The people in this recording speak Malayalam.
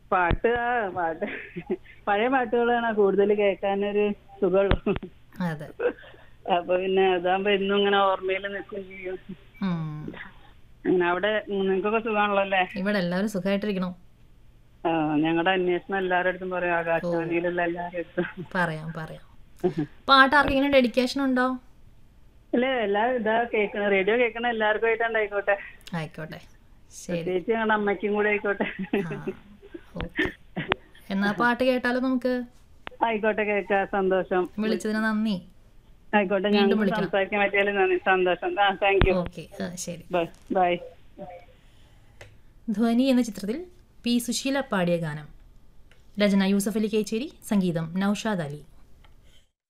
പാട്ട് ആ പാട്ട് പഴയ പാട്ടുകളാണ് കൂടുതൽ കേൾക്കാനൊരു സുഖമുള്ളൂ അതെ അപ്പൊ പിന്നെ അതാകുമ്പോ എന്നും ഇങ്ങനെ ഓർമ്മയിൽ നിൽക്കും ചെയ്യും ഉം. അങ്ങനെ അവിടെ നിങ്ങൾക്കൊക്കെ സുഖമാണല്ലോ അല്ലേ ഇവിടെ എല്ലാവരും സുഖമായിട്ടിരിക്കണം ആ ഞങ്ങളുടെ അന്വേഷണം എല്ലാവരുടെ അടുത്തും പറയും ആകാശവാണിയിലുള്ള എല്ലാവരുടെ അടുത്തും പറയാം പറയാം പാട്ട് ആർക്കെങ്കിലും ഡെഡിക്കേഷൻ ഉണ്ടോ ഇല്ല എല്ലാവരും ഇതാ കേൾക്കണ റേഡിയോ കേൾക്കണ എല്ലാവർക്കും ആയിട്ടുണ്ടായിക്കോട്ടെ ആയിക്കോട്ടെ ശരി പ്രത്യേകിച്ച് ഞങ്ങളുടെ അമ്മയ്ക്കും കൂടെ ആയിക്കോട്ടെ ഓക്കെ എന്നാ പാട്ട് കേട്ടാലോ നമുക്ക് ആയിക്കോട്ടെ കേൾക്കാം സന്തോഷം വിളിച്ചതിന് നന്ദി ആയിക്കോട്ടെ ഞങ്ങൾക്ക് സംസാരിക്കാൻ പറ്റിയാലും നന്ദി സന്തോഷം ആ താങ്ക് യു ഓക്കെ ശരി ബൈ ബൈ ധ്വനി എന്ന ചിത്രത്തിൽ പി സുശീല പാടിയ ഗാനം രചന യൂസഫ് അലി കേച്ചേരി സംഗീതം നൌഷാദ് അലി